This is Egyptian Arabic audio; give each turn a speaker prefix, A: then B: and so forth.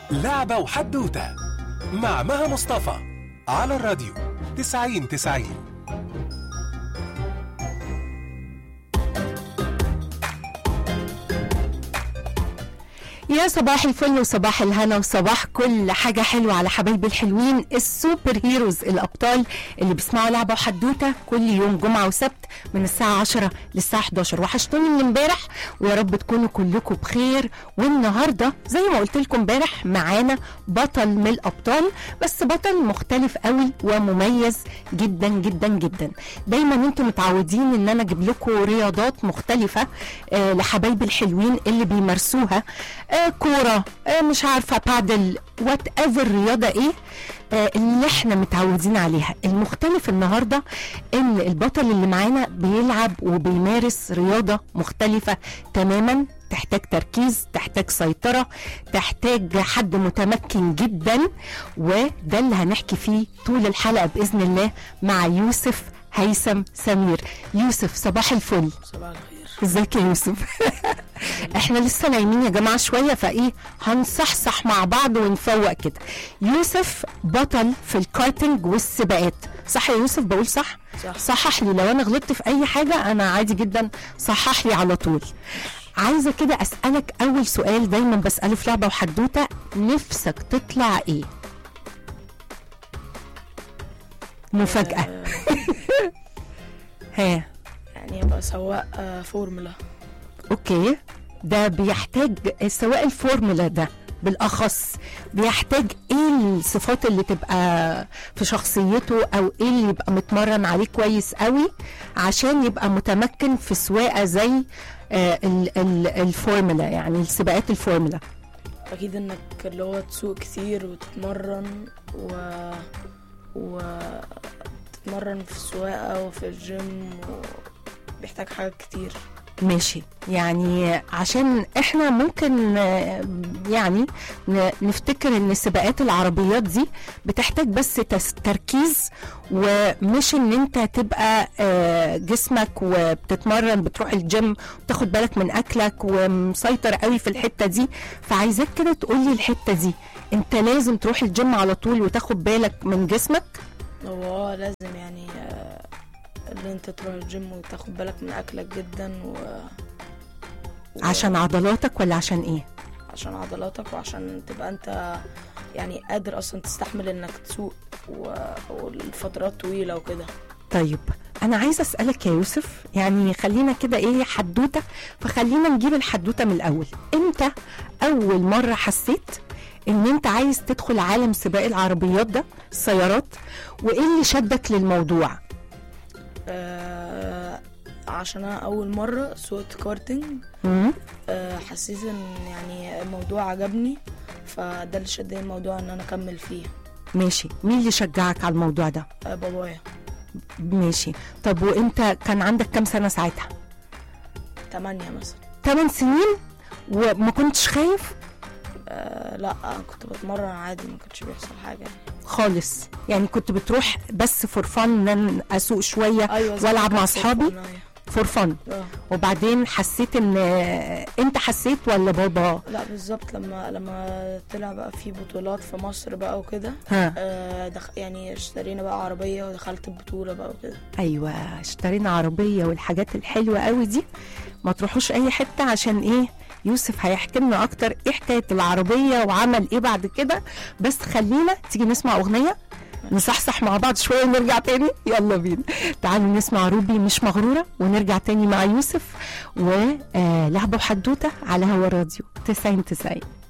A: لعبة وحدوتة مع مها مصطفى على الراديو 90 90
B: يا صباح الفل وصباح الهنا وصباح كل حاجة حلوة على حبايبي الحلوين السوبر هيروز الأبطال اللي بيسمعوا لعبة وحدوتة كل يوم جمعة وسبت من الساعة 10 للساعة 11 وحشتوني من امبارح ويا رب تكونوا كلكم بخير والنهاردة زي ما قلت لكم امبارح معانا بطل من الأبطال بس بطل مختلف قوي ومميز جدا جدا جدا دايما انتم متعودين ان انا اجيب لكم رياضات مختلفة آه لحبايبي الحلوين اللي بيمارسوها آه كورة آه مش عارفة بادل وات ايفر رياضة ايه آه اللي احنا متعودين عليها المختلف النهاردة ان البطل اللي معانا بيلعب وبيمارس رياضة مختلفة تماما تحتاج تركيز تحتاج سيطرة تحتاج حد متمكن جدا وده اللي هنحكي فيه طول الحلقة بإذن الله مع يوسف هيثم سمير يوسف صباح الفل
C: صباح الخير
B: ازيك يا يوسف احنا لسه نايمين يا جماعه شويه فايه هنصحصح مع بعض ونفوق كده يوسف بطل في الكارتنج والسباقات صح يا يوسف بقول صح
C: صح.
B: صحح لي لو انا غلطت في اي حاجه انا عادي جدا صحح لي على طول عايزه كده اسالك اول سؤال دايما بساله في لعبه وحدوته نفسك تطلع ايه مفاجاه
C: آه،
B: ها
C: يعني ابقى سواق آه، فورمولا
B: اوكي ده بيحتاج سواء الفورمولا ده بالاخص بيحتاج ايه الصفات اللي تبقى في شخصيته او ايه اللي يبقى متمرن عليه كويس قوي عشان يبقى متمكن في سواقه زي آه ال- ال- الفورمولا يعني السباقات الفورمولا
C: اكيد انك اللي هو تسوق كتير وتتمرن و و تتمرن في السواقة وفي الجيم و... بيحتاج حاجات كتير
B: ماشي يعني عشان احنا ممكن آه، يعني ن- نفتكر ان سباقات العربيات دي بتحتاج بس تس- تركيز ومش ان انت تبقى آه، جسمك وبتتمرن بتروح الجيم وتاخد بالك من اكلك ومسيطر قوي في الحتة دي فعايزاك كده تقولي الحتة دي انت لازم تروح الجيم على طول وتاخد بالك من جسمك
C: هو اه لازم يعني آه، اللي انت تروح الجيم وتاخد بالك من اكلك جدا و... و-
B: عشان عضلاتك ولا عشان ايه
C: عشان عضلاتك وعشان تبقى انت يعني قادر اصلا تستحمل انك تسوق و... والفترات طويلة وكده
B: طيب انا عايزه اسالك يا يوسف يعني خلينا كده ايه حدوته فخلينا نجيب الحدوته من الاول امتى اول مره حسيت ان انت عايز تدخل عالم سباق العربيات ده السيارات وايه اللي شدك للموضوع
C: آه عشان انا اول مره سوقت كارتنج
B: مم؟
C: آه حسيت ان يعني الموضوع عجبني فده اللي شدني الموضوع ان انا اكمل فيه
B: ماشي مين اللي شجعك على الموضوع ده
C: آه بابايا
B: ماشي طب وانت كان عندك كام سنه ساعتها
C: تمانية مثلا
B: 8 سنين وما كنتش خايف
C: آه لا كنت بتمرن عادي ما كانش بيحصل حاجه
B: خالص يعني كنت بتروح بس فور فن ان أنا اسوق شويه
C: ايوه زي
B: والعب
C: ما
B: مع
C: كان
B: اصحابي
C: سيكون، أيوة.
B: فور فن
C: اه
B: وبعدين حسيت ان انت حسيت ولا بابا
C: لا بالظبط لما لما طلع بقى في بطولات في مصر بقى وكده
B: ها
C: آه دخ... يعني اشترينا بقى عربيه ودخلت البطوله بقى وكده
B: ايوه اشترينا عربيه والحاجات الحلوه قوي دي ما تروحوش اي حته عشان ايه يوسف هيحكي لنا اكتر ايه حكايه العربيه وعمل ايه بعد كده بس خلينا تيجي نسمع اغنيه نصحصح مع بعض شويه ونرجع تاني يلا بينا تعالوا نسمع روبي مش مغروره ونرجع تاني مع يوسف ولعبه وحدوته على هوا راديو 90 90